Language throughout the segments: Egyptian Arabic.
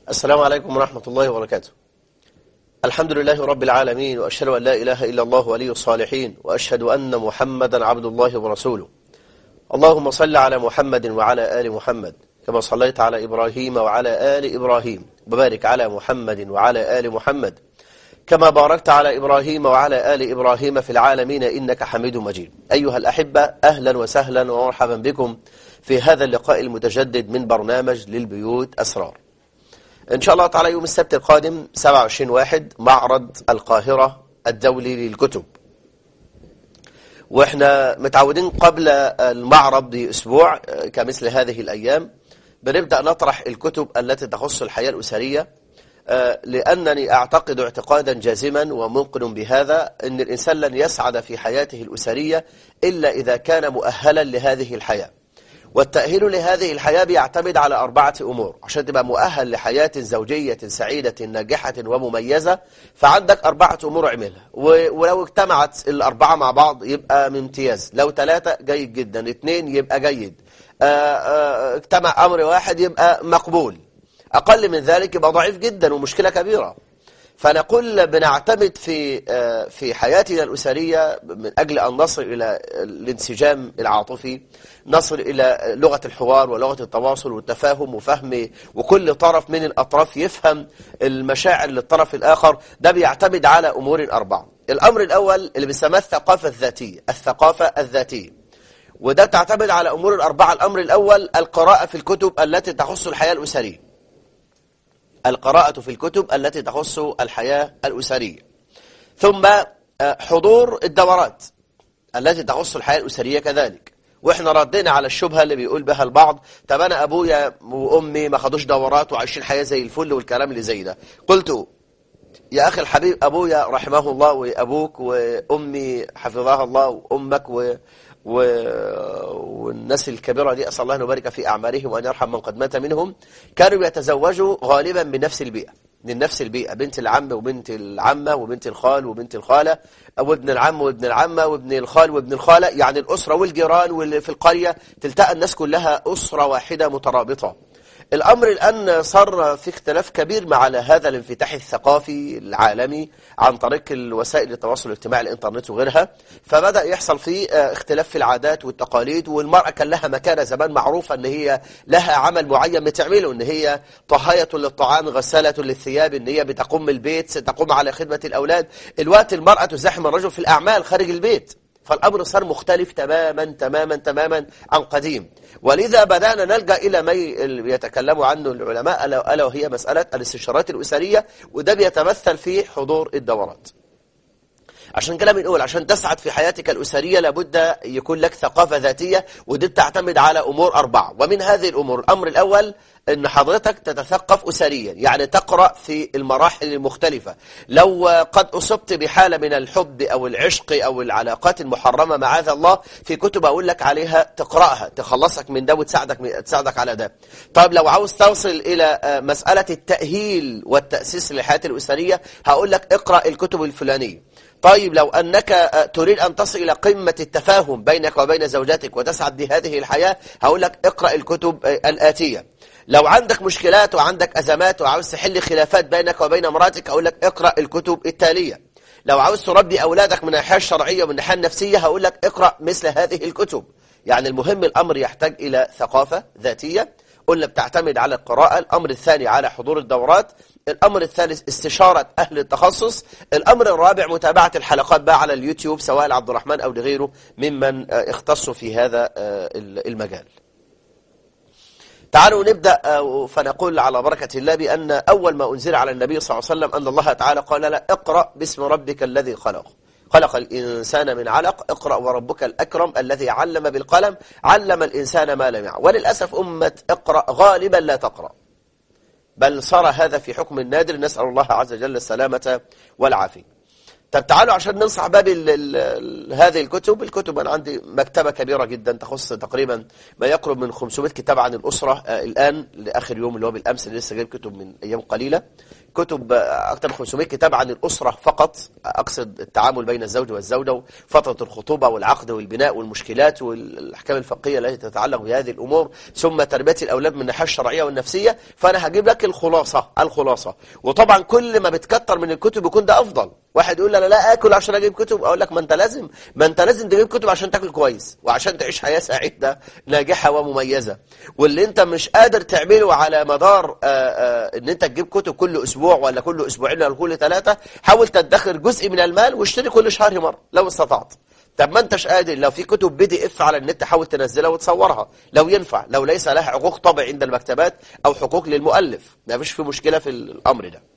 السلام عليكم ورحمة الله وبركاته الحمد لله رب العالمين وأشهد أن لا إله إلا الله ولي الصالحين وأشهد أن محمدا عبد الله ورسوله اللهم صل على محمد وعلى آل محمد كما صليت على إبراهيم وعلى آل إبراهيم وبارك على محمد وعلى آل محمد كما باركت على إبراهيم وعلى آل إبراهيم في العالمين إنك حميد مجيد أيها الأحبة أهلا وسهلا ومرحبا بكم في هذا اللقاء المتجدد من برنامج للبيوت أسرار إن شاء الله تعالى يوم السبت القادم 27 واحد معرض القاهرة الدولي للكتب وإحنا متعودين قبل المعرض بأسبوع كمثل هذه الأيام بنبدأ نطرح الكتب التي تخص الحياة الأسرية لأنني أعتقد اعتقادا جازما وموقن بهذا أن الإنسان لن يسعد في حياته الأسرية إلا إذا كان مؤهلا لهذه الحياة والتأهيل لهذه الحياة بيعتمد على أربعة أمور عشان تبقى مؤهل لحياة زوجية سعيدة ناجحة ومميزة فعندك أربعة أمور اعملها ولو اجتمعت الأربعة مع بعض يبقى ممتاز لو ثلاثة جيد جدا اثنين يبقى جيد اجتمع أمر واحد يبقى مقبول أقل من ذلك يبقى ضعيف جدا ومشكلة كبيرة فنقول بنعتمد في في حياتنا الأسرية من أجل أن نصل إلى الانسجام العاطفي نصل إلى لغة الحوار ولغة التواصل والتفاهم وفهم وكل طرف من الأطراف يفهم المشاعر للطرف الآخر ده بيعتمد على أمور أربعة الأمر الأول اللي بيسمى الثقافة الذاتية الثقافة الذاتية وده تعتمد على أمور الأربعة الأمر الأول القراءة في الكتب التي تخص الحياة الأسرية القراءة في الكتب التي تخص الحياة الأسرية ثم حضور الدورات التي تخص الحياة الأسرية كذلك واحنا ردينا على الشبهة اللي بيقول بها البعض طب انا ابويا وامي ما خدوش دورات وعايشين حياة زي الفل والكلام اللي زي ده قلت يا اخي الحبيب ابويا رحمه الله وابوك وامي حفظها الله وامك و... و... والناس الكبيرة دي أسأل الله أن يبارك في أعمارهم وأن يرحم من قد مات منهم كانوا يتزوجوا غالبا من نفس البيئة من نفس البيئة بنت العم وبنت العمة وبنت الخال وبنت الخالة وابن العم وابن العمة وابن الخال وابن الخالة يعني الأسرة والجيران واللي في القرية تلتقى الناس كلها أسرة واحدة مترابطة الأمر الآن صار في اختلاف كبير مع هذا الانفتاح الثقافي العالمي عن طريق الوسائل التواصل الاجتماعي الانترنت وغيرها فبدأ يحصل فيه اختلاف في العادات والتقاليد والمرأة كان لها مكانة زمان معروفة ان هي لها عمل معين بتعمله ان هي طهاية للطعام غسالة للثياب ان هي بتقوم البيت تقوم على خدمة الأولاد الوقت المرأة تزاحم الرجل في الأعمال خارج البيت فالأمر صار مختلف تماما تماما تماما عن قديم ولذا بدأنا نلجأ إلى ما يتكلموا عنه العلماء ألا وهي مسألة الاستشارات الأسرية وده بيتمثل في حضور الدورات عشان كده بنقول عشان تسعد في حياتك الأسرية لابد يكون لك ثقافة ذاتية ودي بتعتمد على أمور أربعة ومن هذه الأمور الأمر الأول أن حضرتك تتثقف أسريا يعني تقرأ في المراحل المختلفة لو قد أصبت بحالة من الحب أو العشق أو العلاقات المحرمة معاذ الله في كتب أقول لك عليها تقرأها تخلصك من ده وتساعدك تساعدك على ده طيب لو عاوز توصل إلى مسألة التأهيل والتأسيس للحياة الأسرية هقول لك اقرأ الكتب الفلانية طيب لو أنك تريد أن تصل إلى قمة التفاهم بينك وبين زوجتك وتسعد بهذه الحياة هقول لك اقرأ الكتب الآتية لو عندك مشكلات وعندك أزمات وعاوز تحل خلافات بينك وبين مراتك أقول لك اقرأ الكتب التالية لو عاوز تربي أولادك من الناحية الشرعية ومن الناحية النفسية هقول لك اقرأ مثل هذه الكتب يعني المهم الأمر يحتاج إلى ثقافة ذاتية قلنا بتعتمد على القراءة الأمر الثاني على حضور الدورات الأمر الثالث استشارة أهل التخصص الأمر الرابع متابعة الحلقات بقى على اليوتيوب سواء لعبد الرحمن أو لغيره ممن اختصوا في هذا المجال تعالوا نبدأ فنقول على بركة الله بأن أول ما أنزل على النبي صلى الله عليه وسلم أن الله تعالى قال لا اقرأ باسم ربك الذي خلق خلق الإنسان من علق اقرأ وربك الأكرم الذي علم بالقلم علم الإنسان ما لم يعلم وللأسف أمة اقرأ غالبا لا تقرأ بل صار هذا في حكم النادر نسأل الله عز وجل السلامة والعافية طب تعالوا عشان ننصح باب ال ال هذه الكتب الكتب أنا عندي مكتبة كبيرة جدا تخص تقريبا ما يقرب من 500 كتاب عن الأسرة آه الآن لآخر يوم اللي هو بالأمس اللي لسه جايب كتب من أيام قليلة كتب أكثر من 500 كتاب عن الأسرة فقط أقصد التعامل بين الزوج والزوجة وفترة الخطوبة والعقد والبناء والمشكلات والأحكام الفقهية التي تتعلق بهذه الأمور ثم تربية الأولاد من الناحية الشرعية والنفسية فأنا هجيب لك الخلاصة الخلاصة وطبعا كل ما بتكتر من الكتب يكون ده أفضل واحد يقول انا لا اكل عشان اجيب كتب اقول لك ما انت لازم ما انت لازم تجيب كتب عشان تاكل كويس وعشان تعيش حياه سعيده ناجحه ومميزه واللي انت مش قادر تعمله على مدار آآ آآ ان انت تجيب كتب كل اسبوع ولا كل اسبوعين ولا كل ثلاثه حاول تدخر جزء من المال واشتري كل شهر مره لو استطعت طب ما انتش قادر لو في كتب بي دي اف على النت حاول تنزلها وتصورها لو ينفع لو ليس لها حقوق طبع عند المكتبات او حقوق للمؤلف ما فيش في مشكله في الامر ده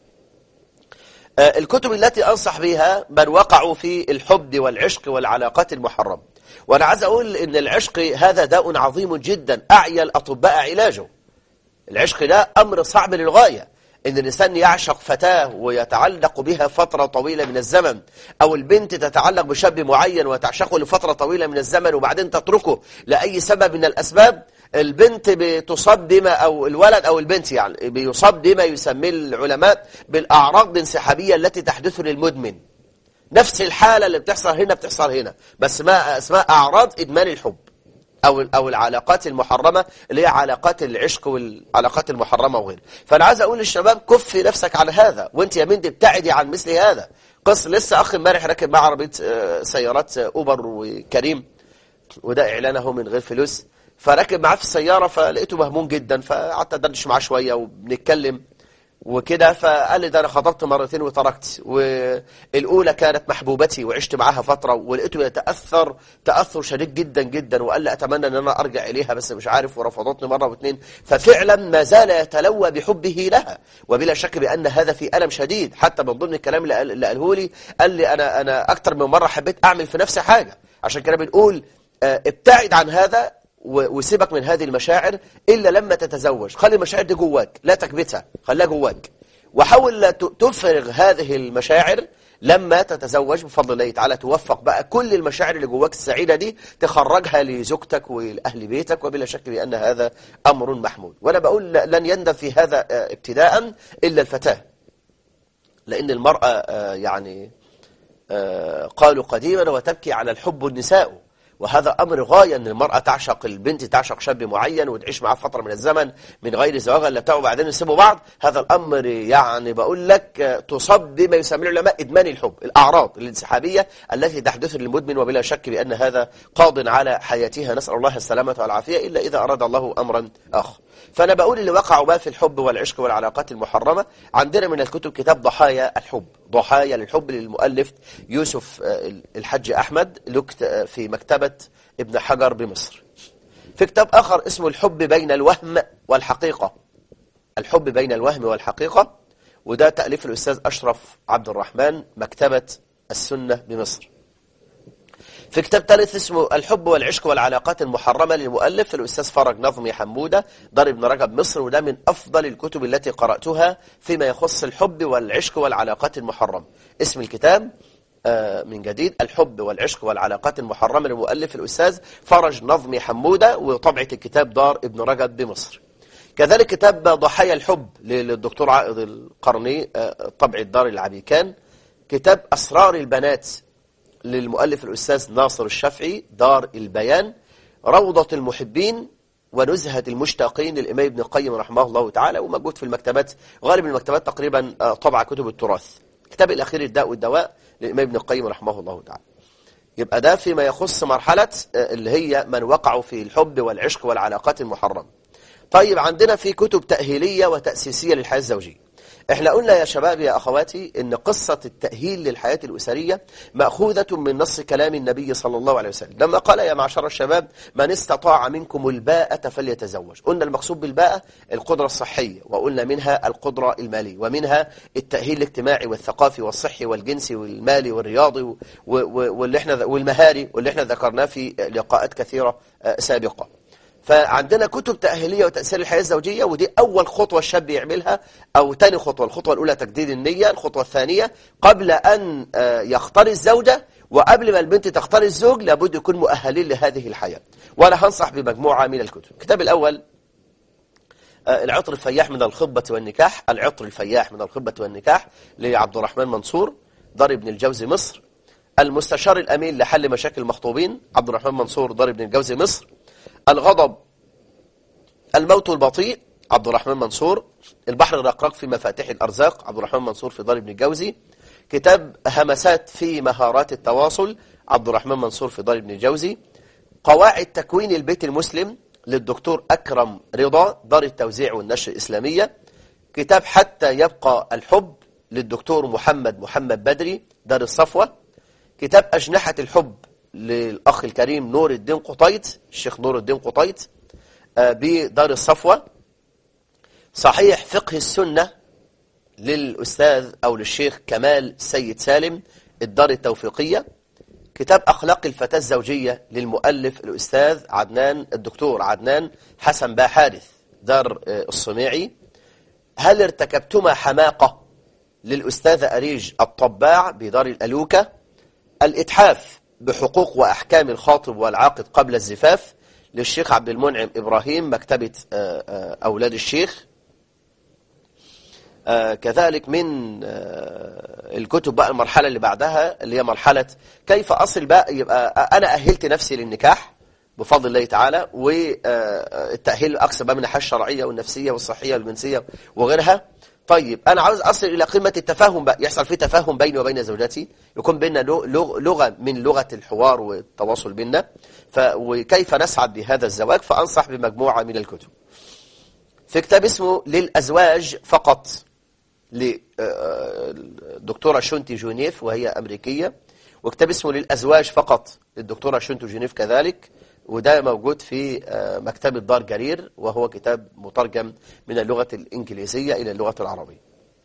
الكتب التي أنصح بها من وقعوا في الحب والعشق والعلاقات المحرمة وأنا عايز أقول إن العشق هذا داء عظيم جدا أعيا الأطباء علاجه العشق ده أمر صعب للغاية إن الإنسان يعشق فتاة ويتعلق بها فترة طويلة من الزمن أو البنت تتعلق بشاب معين وتعشقه لفترة طويلة من الزمن وبعدين تتركه لأي سبب من الأسباب البنت بتصاب بما أو الولد أو البنت يعني بيصاب بما يسميه العلماء بالأعراض الانسحابية التي تحدث للمدمن نفس الحالة اللي بتحصل هنا بتحصل هنا بس ما اسمها أعراض إدمان الحب أو أو العلاقات المحرمة اللي هي علاقات العشق والعلاقات المحرمة وغيرها فأنا عايز أقول للشباب كفي نفسك عن هذا وأنت يا بنت ابتعدي عن مثل هذا قص لسه أخ امبارح راكب مع عربية سيارات أوبر وكريم وده إعلانه من غير فلوس فركب معاه في السيارة فلقيته مهموم جدا فقعدت أدردش معاه شوية وبنتكلم وكده فقال لي ده أنا خطبت مرتين وتركت والأولى كانت محبوبتي وعشت معاها فترة ولقيته يتأثر تأثر شديد جدا جدا وقال لي أتمنى أن أنا أرجع إليها بس مش عارف ورفضتني مرة واثنين ففعلا ما زال يتلوى بحبه لها وبلا شك بأن هذا في ألم شديد حتى من ضمن الكلام اللي قاله لي قال لي أنا, أنا أكتر من مرة حبيت أعمل في نفسي حاجة عشان كده بنقول ابتعد عن هذا وسيبك من هذه المشاعر إلا لما تتزوج خلي المشاعر دي جواك لا تكبتها خليها جواك وحاول تفرغ هذه المشاعر لما تتزوج بفضل الله تعالى توفق بقى كل المشاعر اللي جواك السعيدة دي تخرجها لزوجتك ولأهل بيتك وبلا شك بأن هذا أمر محمود وأنا بقول لن يندم في هذا ابتداء إلا الفتاة لأن المرأة يعني قالوا قديما وتبكي على الحب النساء وهذا أمر غاية أن المرأة تعشق البنت تعشق شاب معين وتعيش معاه فترة من الزمن من غير زواج ولا بتاعه وبعدين يسيبوا بعض هذا الأمر يعني بقول لك تصاب بما يسميه العلماء إدمان الحب الأعراض الانسحابية التي تحدث للمدمن وبلا شك بأن هذا قاض على حياتها نسأل الله السلامة والعافية إلا إذا أراد الله أمرا آخر فأنا بقول اللي وقعوا بقى في الحب والعشق والعلاقات المحرمة عندنا من الكتب كتاب ضحايا الحب ضحايا للحب للمؤلف يوسف الحج أحمد لكت في مكتبة ابن حجر بمصر في كتاب آخر اسمه الحب بين الوهم والحقيقة الحب بين الوهم والحقيقة وده تأليف الأستاذ أشرف عبد الرحمن مكتبة السنة بمصر في كتاب ثالث اسمه الحب والعشق والعلاقات المحرمة للمؤلف الأستاذ فرج نظمي حمودة دار ابن رجب مصر وده من أفضل الكتب التي قرأتها فيما يخص الحب والعشق والعلاقات المحرمة اسم الكتاب من جديد الحب والعشق والعلاقات المحرمة للمؤلف الأستاذ فرج نظمي حمودة وطبعة الكتاب دار ابن رجب بمصر كذلك كتاب ضحايا الحب للدكتور عائض القرني طبع الدار العبيكان كتاب أسرار البنات للمؤلف الأستاذ ناصر الشافعي دار البيان روضة المحبين ونزهة المشتاقين للإمام ابن القيم رحمه الله تعالى وموجود في المكتبات غالب المكتبات تقريبا طبع كتب التراث كتاب الأخير الداء والدواء للإمام ابن القيم رحمه الله تعالى يبقى ده فيما يخص مرحلة اللي هي من وقعوا في الحب والعشق والعلاقات المحرمة طيب عندنا في كتب تأهيلية وتأسيسية للحياة الزوجية احنا قلنا يا شباب يا أخواتي ان قصة التأهيل للحياة الأسرية مأخوذة من نص كلام النبي صلى الله عليه وسلم لما قال يا معشر الشباب من استطاع منكم الباءة فليتزوج قلنا المقصود بالباءة القدرة الصحية وقلنا منها القدرة المالية ومنها التأهيل الاجتماعي والثقافي والصحي والجنسي والمالي والرياضي واللي احنا والمهاري واللي احنا ذكرناه في لقاءات كثيرة سابقة فعندنا كتب تأهيلية وتأثير الحياة الزوجية ودي أول خطوة الشاب يعملها أو تاني خطوة الخطوة الأولى تجديد النية الخطوة الثانية قبل أن يختار الزوجة وقبل ما البنت تختار الزوج لابد يكون مؤهلين لهذه الحياة وأنا هنصح بمجموعة من الكتب الكتاب الأول العطر الفياح من الخطبة والنكاح العطر الفياح من الخطبة والنكاح لعبد الرحمن منصور دار ابن الجوزي مصر المستشار الأمين لحل مشاكل المخطوبين عبد الرحمن منصور دار ابن الجوزي مصر الغضب الموت البطيء عبد الرحمن منصور البحر الرقراق في مفاتيح الأرزاق عبد الرحمن منصور في دار ابن الجوزي كتاب همسات في مهارات التواصل عبد الرحمن منصور في دار ابن الجوزي قواعد تكوين البيت المسلم للدكتور أكرم رضا دار التوزيع والنشر الإسلامية كتاب حتى يبقى الحب للدكتور محمد محمد بدري دار الصفوة كتاب أجنحة الحب للأخ الكريم نور الدين قطيط الشيخ نور الدين قطيط آه، بدار الصفوة صحيح فقه السنة للأستاذ أو للشيخ كمال سيد سالم الدار التوفيقية كتاب أخلاق الفتاة الزوجية للمؤلف الأستاذ عدنان الدكتور عدنان حسن با حارث دار آه، الصميعي هل ارتكبتما حماقة للأستاذ أريج الطباع بدار الألوكة الإتحاف بحقوق وأحكام الخاطب والعاقد قبل الزفاف للشيخ عبد المنعم إبراهيم مكتبة آه، آه، أولاد الشيخ آه، كذلك من الكتب بقى المرحلة اللي بعدها اللي هي مرحلة كيف أصل بقى يبقى أنا أهلت نفسي للنكاح بفضل الله تعالى والتأهيل أكثر بقى من الناحية الشرعية والنفسية والصحية والجنسية وغيرها طيب أنا عاوز أصل إلى قمة التفاهم بقى يحصل في تفاهم بيني وبين زوجتي يكون بيننا لغة من لغة الحوار والتواصل بيننا وكيف نسعد بهذا الزواج فأنصح بمجموعة من الكتب في كتاب اسمه للأزواج فقط للدكتورة شونتي جونيف وهي أمريكية وكتاب اسمه للأزواج فقط للدكتورة شونتي جونيف كذلك وده موجود في آه، مكتبة دار جرير وهو كتاب مترجم من اللغة الإنجليزية إلى اللغة العربية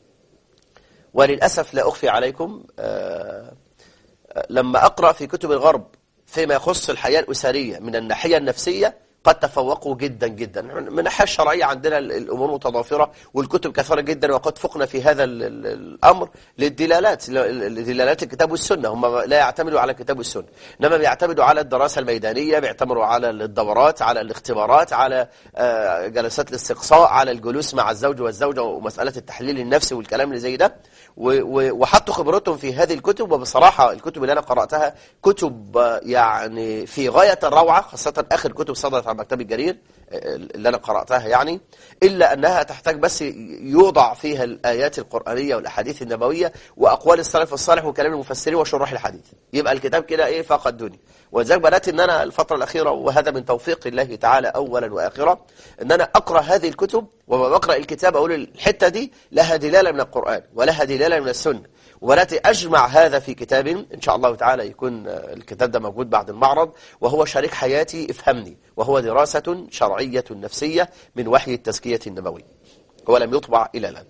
وللأسف لا أخفي عليكم آه، آه، لما أقرأ في كتب الغرب فيما يخص الحياة الأسرية من الناحية النفسية قد تفوقوا جدا جدا من الناحية الشرعية عندنا الأمور متضافرة والكتب كثيرة جدا وقد فقنا في هذا الأمر للدلالات لدلالات الكتاب والسنة هم لا يعتمدوا على الكتاب والسنة إنما بيعتمدوا على الدراسة الميدانية بيعتمدوا على الدورات على الاختبارات على آه، جلسات الاستقصاء على الجلوس مع الزوج والزوجة ومسألة التحليل النفسي والكلام اللي زي ده وحطوا خبرتهم في هذه الكتب وبصراحة الكتب اللي أنا قرأتها كتب آه، يعني في غاية الروعة خاصة آخر كتب صدرت عن مكتب الجرير آه، اللي أنا قرأتها يعني إلا أنها تحتاج بس يوضع فيها الآيات القرآنية والأحاديث النبوية وأقوال السلف الصالح وكلام المفسرين وشروح الحديث يبقى الكتاب كده إيه فاق الدنيا ولذلك بدأت أن أنا الفترة الأخيرة وهذا من توفيق الله تعالى أولا وآخرا أن أنا أقرأ هذه الكتب وما بقرأ الكتاب أقول الحتة دي لها دلالة من القرآن ولها دلالة من السنة ولاتي أجمع هذا في كتاب إن شاء الله تعالى يكون الكتاب ده موجود بعد المعرض وهو شريك حياتي افهمني وهو دراسة شرعية نفسية من وحي التزكية النبوي ولم يطبع إلى الآن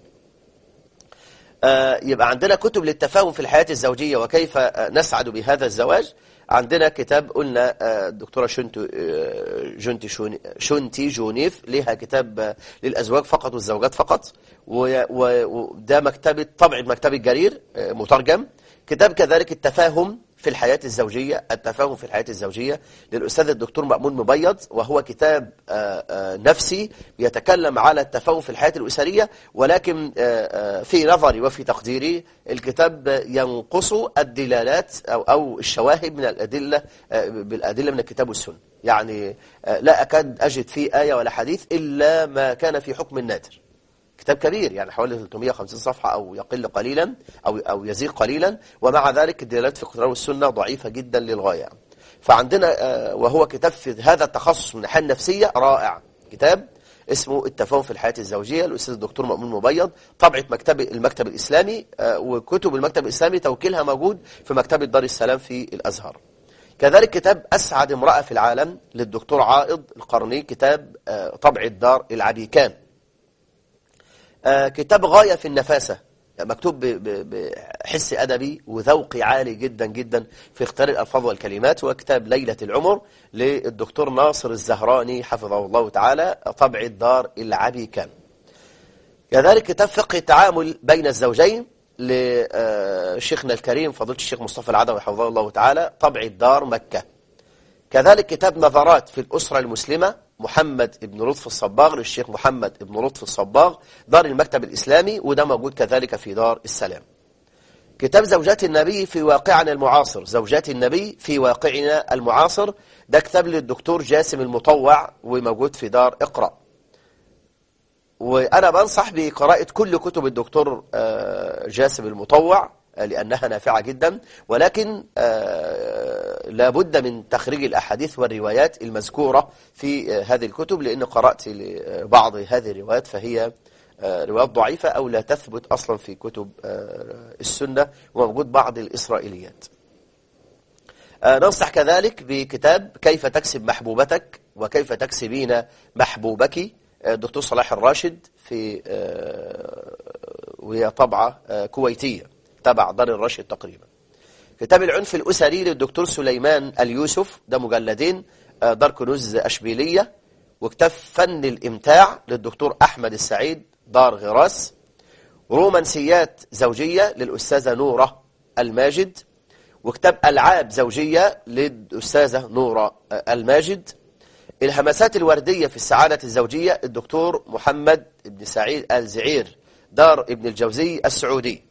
آه، يبقى عندنا كتب للتفاهم في الحياة الزوجية وكيف نسعد بهذا الزواج عندنا كتاب قلنا آه، الدكتورة شنتي آه، جونتي شونتي جونيف لها كتاب للأزواج فقط والزوجات فقط وده مكتبة طبع المكتب الجرير مترجم كتاب كذلك التفاهم في الحياة الزوجية التفاهم في الحياة الزوجية للأستاذ الدكتور مأمون مبيض وهو كتاب آه، آه، نفسي يتكلم على التفاهم في الحياة الأسرية ولكن آه، في نظري وفي تقديري الكتاب ينقص الدلالات أو, أو الشواهد من الأدلة بالأدلة من الكتاب والسنة يعني لا أكاد أجد فيه آية ولا حديث إلا ما كان في حكم النادر كتاب كبير يعني حوالي 350 صفحة أو يقل قليلا أو أو يزيد قليلا ومع ذلك الدلالات في القرآن والسنة ضعيفة جدا للغاية فعندنا آه، وهو كتاب في هذا التخصص من الناحية النفسية رائع كتاب اسمه التفاهم في الحياة الزوجية الأستاذ الدكتور مأمون مبيض طبعة مكتب المكتب الإسلامي آه، وكتب المكتب الإسلامي توكيلها موجود في مكتبة دار السلام في الأزهر كذلك كتاب أسعد امرأة في العالم للدكتور عائض القرني كتاب آه، طبع الدار العبيكان آه، كتاب غاية في النفاسة مكتوب بحس أدبي وذوقي عالي جدا جدا في اختيار الألفاظ والكلمات وكتاب ليلة العمر للدكتور ناصر الزهراني حفظه الله تعالى طبع الدار العبي كان كذلك كتاب فقه التعامل بين الزوجين لشيخنا الكريم فضيلة الشيخ مصطفى العدوي حفظه الله تعالى طبع الدار مكة كذلك كتاب نظرات في الأسرة المسلمة محمد بن لطف الصباغ للشيخ محمد بن لطف الصباغ دار المكتب الإسلامي وده موجود كذلك في دار السلام كتاب زوجات النبي في واقعنا المعاصر زوجات النبي في واقعنا المعاصر ده كتاب للدكتور جاسم المطوع وموجود في دار اقرأ وأنا بنصح بقراءة كل كتب الدكتور آه، جاسم المطوع آه، لأنها نافعة جدا ولكن آه، لابد من تخريج الأحاديث والروايات المذكورة في هذه الكتب لأن قرأت بعض هذه الروايات فهي روايات ضعيفة أو لا تثبت أصلا في كتب السنة وموجود بعض الإسرائيليات ننصح كذلك بكتاب كيف تكسب محبوبتك وكيف تكسبين محبوبك الدكتور صلاح الراشد في آه، وهي طبعة آه، كويتية تبع دار الراشد تقريبا كتاب العنف الأسري للدكتور سليمان اليوسف ده مجلدين آه، دار كنوز أشبيلية وكتاب فن الإمتاع للدكتور أحمد السعيد دار غراس رومانسيات زوجية للأستاذة نورة الماجد وكتاب ألعاب زوجية للأستاذة نورة الماجد الهمسات الوردية في السعادة الزوجية الدكتور محمد بن سعيد الزعير دار ابن الجوزي السعودي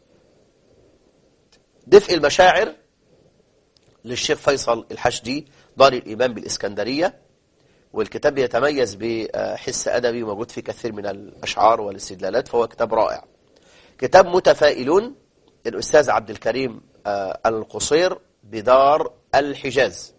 دفء المشاعر للشيخ فيصل الحشدي دار الإمام بالإسكندرية والكتاب يتميز بحس أدبي موجود في كثير من الأشعار والاستدلالات فهو كتاب رائع كتاب متفائلون الأستاذ عبد الكريم آه، القصير بدار الحجاز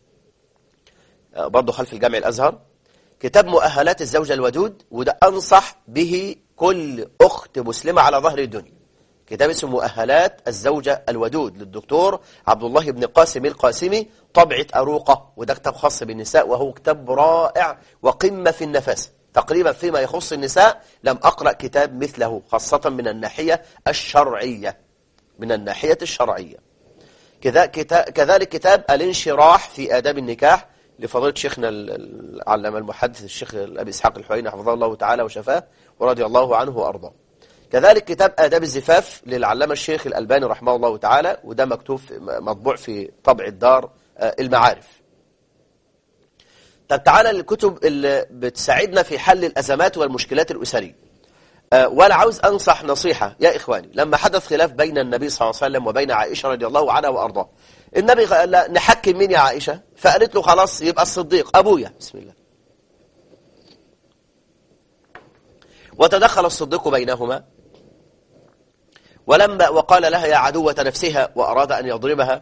برضه خلف الجامع الأزهر كتاب مؤهلات الزوجة الودود وده أنصح به كل أخت مسلمة على ظهر الدنيا كتاب اسمه مؤهلات الزوجة الودود للدكتور عبد الله بن قاسم القاسمي طبعة أروقة وده كتاب خاص بالنساء وهو كتاب رائع وقمة في النفس تقريبا فيما يخص النساء لم أقرأ كتاب مثله خاصة من الناحية الشرعية من الناحية الشرعية كذلك كتاب الانشراح في آداب النكاح لفضيلة شيخنا العلامة المحدث الشيخ أبي إسحاق الحويني حفظه الله تعالى وشفاه ورضي الله عنه وأرضاه كذلك كتاب آداب الزفاف للعلامة الشيخ الألباني رحمه الله تعالى وده مكتوب مطبوع في طبع الدار آه، المعارف طب تعالى للكتب اللي بتساعدنا في حل الأزمات والمشكلات الأسرية آه، وأنا عاوز أنصح نصيحة يا إخواني لما حدث خلاف بين النبي صلى الله عليه وسلم وبين عائشة رضي الله عنها وأرضاه النبي قال لا نحكم مين يا عائشة فقالت له خلاص يبقى الصديق أبويا بسم الله وتدخل الصديق بينهما ولما وقال لها يا عدوة نفسها وأراد أن يضربها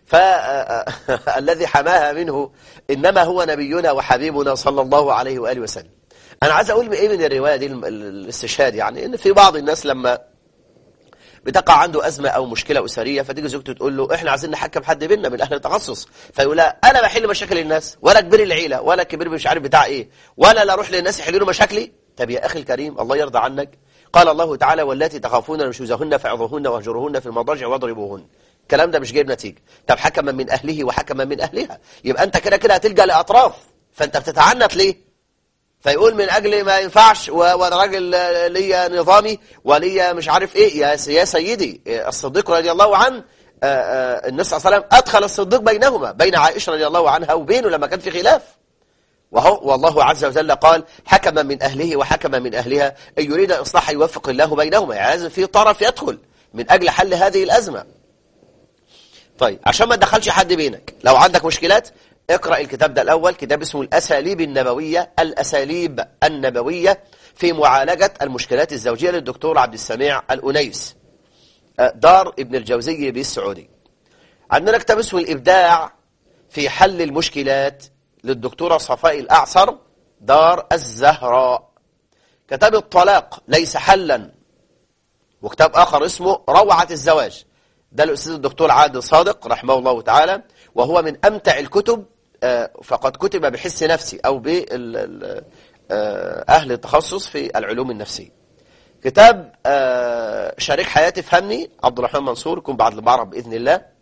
فالذي حماها منه إنما هو نبينا وحبيبنا صلى الله عليه وآله وسلم أنا عايز أقول بإيه من الرواية دي الاستشهاد يعني إن في بعض الناس لما بتقع عنده أزمة أو مشكلة أسرية فتيجي زوجته تقول له إحنا عايزين نحكم حد بينا من أهل التخصص فيقول لا أنا بحل مشاكل الناس ولا كبير العيلة ولا كبير مش عارف بتاع إيه ولا لا أروح للناس يحلوا مشاكلي طب يا أخي الكريم الله يرضى عنك قال الله تعالى واللاتي تخافون نشوزهن فعظوهن واهجروهن في المضاجع واضربوهن الكلام ده مش جايب نتيجة طب حكما من أهله وحكما من أهلها يبقى أنت كده كده هتلجأ لأطراف فأنت بتتعنت ليه فيقول من أجل ما ينفعش وأنا راجل ليا نظامي وليا مش عارف إيه يا يا سيدي الصديق رضي الله عنه آه، آه، النبي صلى الله عليه وسلم أدخل الصديق بينهما بين عائشة رضي الله عنها وبينه لما كان في خلاف وهو والله عز وجل قال حكما من أهله وحكما من أهلها إن يريد إصلاح يوفق الله بينهما يعني لازم في طرف يدخل من أجل حل هذه الأزمة طيب عشان ما تدخلش حد بينك لو عندك مشكلات اقرأ الكتاب ده الأول كتاب اسمه الأساليب النبوية الأساليب النبوية في معالجة المشكلات الزوجية للدكتور عبد السميع الأنيس آه، دار ابن الجوزي بالسعودي عندنا كتاب اسمه الإبداع في حل المشكلات للدكتورة صفاء الأعصر دار الزهراء كتاب الطلاق ليس حلا وكتاب آخر اسمه روعة الزواج ده الأستاذ الدكتور عادل صادق رحمه الله تعالى وهو من أمتع الكتب آه، فقد كتب بحس نفسي أو بأهل آه، التخصص في العلوم النفسية كتاب آه، شريك حياتي فهمني عبد الرحمن منصور يكون بعد المعرض بإذن الله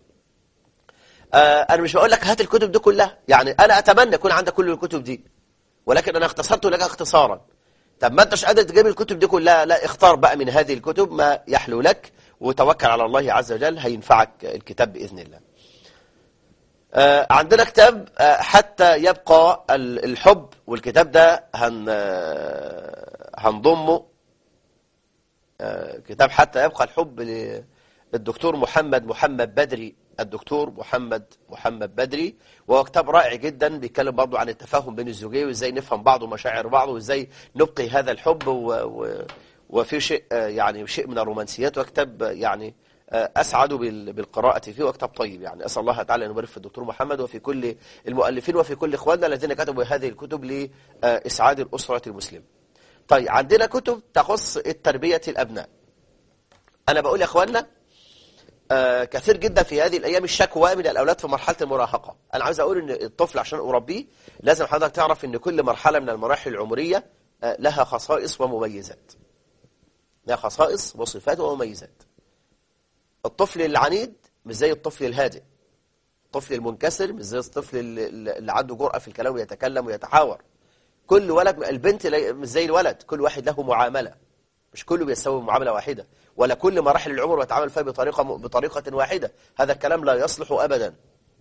أنا مش بقول لك هات الكتب دي كلها يعني أنا أتمنى يكون عندك كل الكتب دي ولكن أنا اختصرت لك اختصارا طب ما أنتش قادر تجيب الكتب دي كلها لا اختار بقى من هذه الكتب ما يحلو لك وتوكل على الله عز وجل هينفعك الكتاب بإذن الله آه، عندنا كتاب آه، حتى يبقى ال- الحب والكتاب ده هن آه، هنضمه آه، كتاب حتى يبقى الحب للدكتور محمد محمد بدري الدكتور محمد محمد بدري وهو كتاب رائع جدا بيتكلم برضه عن التفاهم بين الزوجين وازاي نفهم بعض ومشاعر بعض وازاي نبقي هذا الحب و... و... وفي شيء آه، يعني شيء من الرومانسيات وكتاب آه، يعني آه، أسعد بال- بالقراءة فيه وكتاب طيب يعني أسأل الله تعالى أن يبارك في الدكتور محمد وفي كل المؤلفين وفي كل إخواننا الذين كتبوا هذه الكتب لإسعاد الأسرة المسلمة طيب عندنا كتب تخص التربية الأبناء أنا بقول يا إخواننا آه، كثير جدا في هذه الأيام الشكوى من الأولاد في مرحلة المراهقة أنا عاوز أقول أن الطفل عشان أربيه لازم حضرتك تعرف أن كل مرحلة من المراحل العمرية آه، لها خصائص ومميزات لها خصائص وصفات ومميزات الطفل العنيد مش زي الطفل الهادئ الطفل المنكسر مش زي الطفل اللي اللي عنده جرأة في الكلام ويتكلم ويتحاور كل ولد البنت لي- مش زي الولد كل واحد له معاملة مش كله بيستوي معاملة واحدة ولا كل مراحل العمر بيتعامل فيها بطريقة بطريقة واحدة هذا الكلام لا يصلح أبدا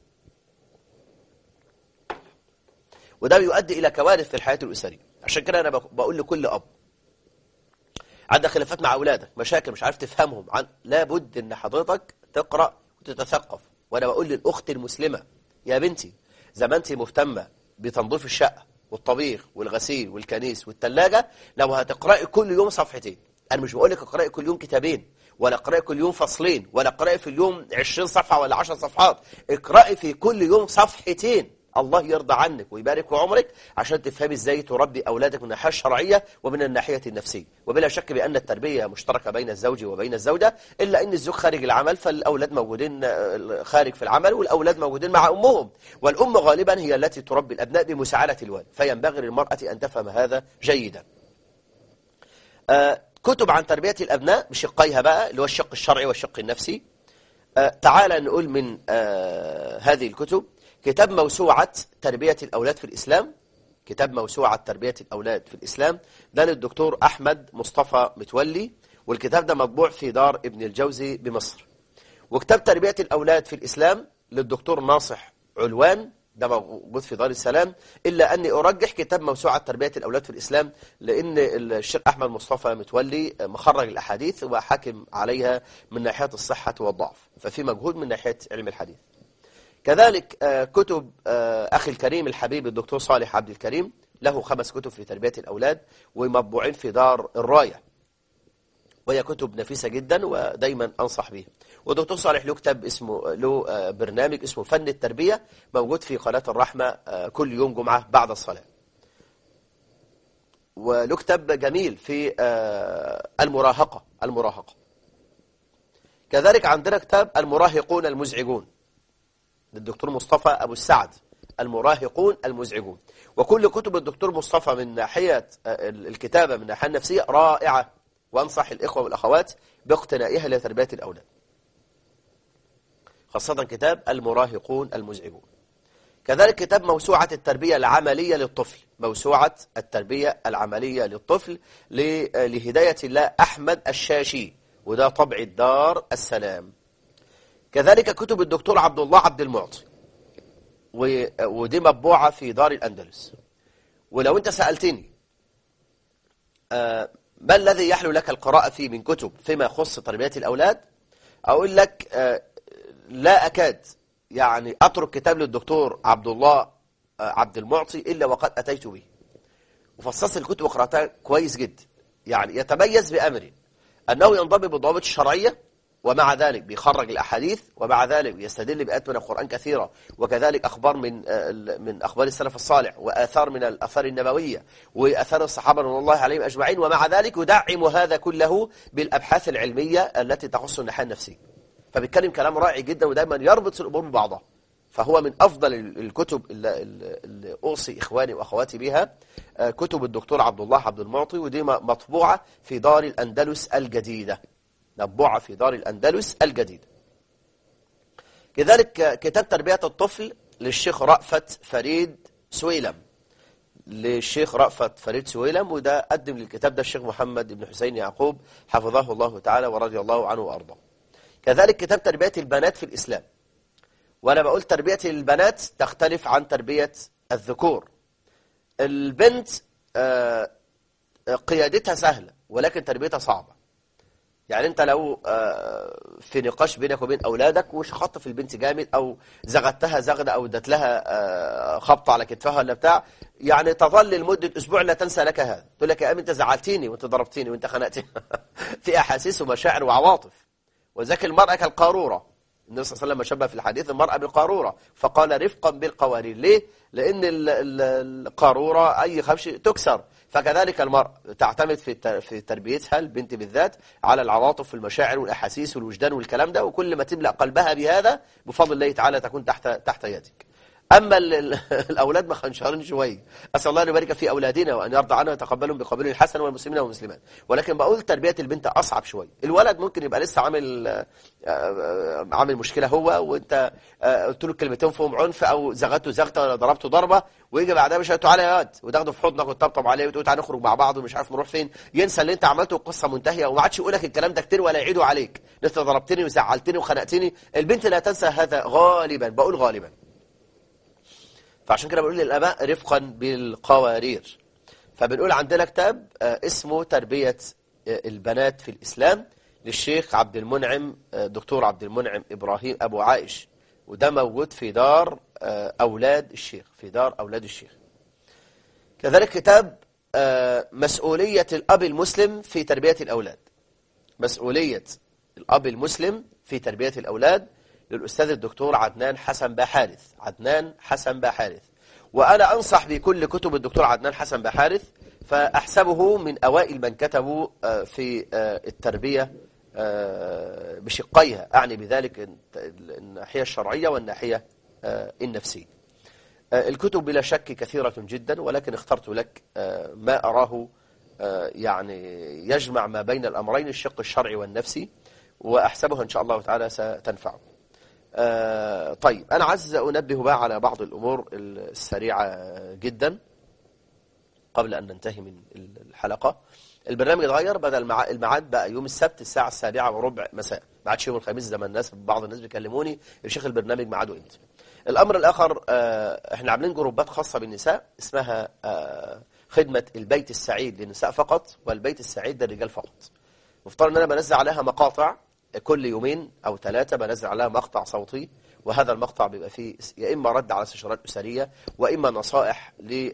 وده بيؤدي إلى كوارث في الحياة الأسرية عشان كده أنا بق- بقول لكل أب عندك خلافات مع أولادك مشاكل مش عارف تفهمهم عن لابد إن حضرتك تقرأ وتتثقف وأنا بقول للأخت المسلمة يا بنتي زي ما أنت مهتمة بتنظيف الشقة والطبيخ والغسيل والكنيس والثلاجة لو هتقرأي كل يوم صفحتين أنا مش بقول لك اقرأي كل يوم كتابين ولا اقرأي كل يوم فصلين ولا اقرأي في اليوم 20 صفحة ولا 10 صفحات اقرأي في كل يوم صفحتين الله يرضى عنك ويبارك في عمرك عشان تفهمي ازاي تربي اولادك من الناحيه الشرعيه ومن الناحيه النفسيه وبلا شك بان التربيه مشتركه بين الزوج وبين الزوجه الا ان الزوج خارج العمل فالاولاد موجودين آه، خارج في العمل والاولاد موجودين مع امهم والام غالبا هي التي تربي الابناء بمساعده الوالد فينبغي للمراه ان تفهم هذا جيدا آه، كتب عن تربيه الابناء بشقيها بقى اللي هو الشق الشرعي والشق النفسي آه، تعال نقول من آه، هذه الكتب كتاب موسوعة تربية الأولاد في الإسلام كتاب موسوعة تربية الأولاد في الإسلام ده للدكتور أحمد مصطفى متولي والكتاب ده مطبوع في دار ابن الجوزي بمصر وكتاب تربية الأولاد في الإسلام للدكتور ناصح علوان ده موجود في دار السلام إلا أني أرجح كتاب موسوعة تربية الأولاد في الإسلام لأن الشيخ أحمد مصطفى متولي مخرج الأحاديث وحاكم عليها من ناحية الصحة والضعف ففي مجهود من ناحية علم الحديث كذلك آه، كتب آه، أخي الكريم الحبيب الدكتور صالح عبد الكريم له خمس كتب في تربية الأولاد ومطبوعين في دار الراية وهي كتب نفيسة جدا ودايما أنصح بها ودكتور صالح له كتاب اسمه له آه، برنامج اسمه فن التربية موجود في قناة الرحمة آه، كل يوم جمعة بعد الصلاة وله كتاب جميل في آه، المراهقة المراهقة كذلك عندنا كتاب المراهقون المزعجون للدكتور مصطفى أبو السعد المراهقون المزعجون وكل كتب الدكتور مصطفى من ناحية آه، الكتابة من الناحية النفسية رائعة وأنصح الإخوة والأخوات باقتنائها لتربية الأولاد خاصة كتاب المراهقون المزعجون كذلك كتاب موسوعة التربية العملية للطفل موسوعة التربية العملية للطفل ل- لهداية الله أحمد الشاشي وده طبع الدار السلام كذلك كتب الدكتور عبد الله عبد المعطي و- ودي مطبوعة في دار الأندلس ولو أنت سألتني آه، ما الذي يحلو لك القراءة فيه من كتب فيما يخص تربية الأولاد أقول لك آه، لا أكاد يعني أترك كتاب للدكتور عبد الله آه، عبد المعطي إلا وقد أتيت به وفصصت الكتب وقرأتها كويس جدا يعني يتميز بأمر أنه ينضبط بالضوابط الشرعية ومع ذلك بيخرج الأحاديث ومع ذلك يستدل بآيات من القرآن كثيرة وكذلك أخبار من آه، من أخبار السلف الصالح وآثار من الآثار النبوية وآثار الصحابة رضي الله عليهم أجمعين ومع ذلك يدعم هذا كله بالأبحاث العلمية التي تخص الناحية النفسية فبيتكلم كلام رائع جدا ودايما يربط الأمور ببعضها فهو من أفضل ال- الكتب اللي, اللي أوصي إخواني وأخواتي بها آه، كتب الدكتور عبد الله عبد المعطي ودي م- مطبوعة في دار الأندلس الجديدة مطبوعة في دار الأندلس الجديدة كذلك آه، كتاب تربية الطفل للشيخ رأفت فريد سويلم للشيخ رأفت فريد سويلم وده قدم للكتاب ده الشيخ محمد بن حسين يعقوب حفظه الله تعالى ورضي الله عنه وأرضاه كذلك كتاب تربية البنات في الإسلام وأنا بقول تربية البنات تختلف عن تربية الذكور البنت آه، قيادتها سهلة ولكن تربيتها صعبة يعني انت لو آه، في نقاش بينك وبين اولادك وشخطت في البنت جامد او زغدتها زغده او اديت لها آه، خبطه على كتفها ولا بتاع يعني تظل لمده اسبوع لا تنسى لك هذا تقول لك يا ام انت زعلتيني وانت ضربتيني وانت خنقتني في احاسيس ومشاعر وعواطف وذاك المراه كالقاروره النبي صلى الله عليه وسلم شبه في الحديث المرأة بالقارورة فقال رفقا بالقوارير ليه؟ لأن القارورة أي خمش تكسر فكذلك المرأة تعتمد في في تربيتها البنت بالذات على العواطف والمشاعر والأحاسيس والوجدان والكلام ده وكل ما تملأ قلبها بهذا بفضل الله تعالى تكون تحت تحت يدك أما الأولاد ما خنشرين شوية أسأل الله أن يبارك في أولادنا وأن يرضى عنها ويتقبلهم بقبول الحسن والمسلمين والمسلمات ولكن بقول تربية البنت أصعب شوية الولد ممكن يبقى لسه عامل آه، آه، عامل مشكلة هو وأنت آه، قلت له كلمتين فيهم عنف أو زغته زغته ولا ضربته ضربة ويجي بعدها مش تعالى يا واد وتاخده في حضنك وتطبطب عليه وتقول تعالى نخرج مع بعض ومش عارف نروح فين ينسى اللي أنت عملته القصة منتهية وما عادش يقول لك الكلام ده كتير ولا يعيده عليك لسه ضربتني وزعلتني وخنقتني البنت لا تنسى هذا غالبا بقول غالبا فعشان كده بنقول للآباء رفقا بالقوارير فبنقول عندنا كتاب آه، اسمه تربية آه، البنات في الإسلام للشيخ عبد المنعم آه، دكتور عبد المنعم إبراهيم أبو عائش وده موجود في دار أولاد الشيخ في دار أولاد الشيخ كذلك كتاب مسؤولية الأب المسلم في تربية الأولاد مسؤولية الأب المسلم في تربية الأولاد للأستاذ الدكتور عدنان حسن بحارث عدنان حسن بحارث وأنا أنصح بكل كتب الدكتور عدنان حسن بحارث فأحسبه من أوائل من كتبوا آه، في آه، التربية آه، بشقيها أعني بذلك الناحية الشرعية والناحية النفسية الكتب بلا شك كثيرة جدا ولكن اخترت لك ما أراه يعني يجمع ما بين الأمرين الشق الشرعي والنفسي وأحسبها إن شاء الله تعالى ستنفعه آه طيب أنا عايز أنبه بقى على بعض الأمور السريعة جدا قبل أن ننتهي من الحلقة البرنامج اتغير بدل الميعاد بقى يوم السبت الساعة السابعة وربع مساء ما عادش يوم الخميس زي ما الناس بعض الناس بيكلموني يا شيخ البرنامج ميعاده امتى الأمر الآخر آه احنا عاملين جروبات خاصة بالنساء اسمها آه خدمة البيت السعيد للنساء فقط والبيت السعيد للرجال فقط مفترض ان انا بنزل عليها مقاطع كل يومين أو ثلاثة بنزل عليها مقطع صوتي وهذا المقطع بيبقى فيه يا إما رد على استشارات أسرية وإما نصائح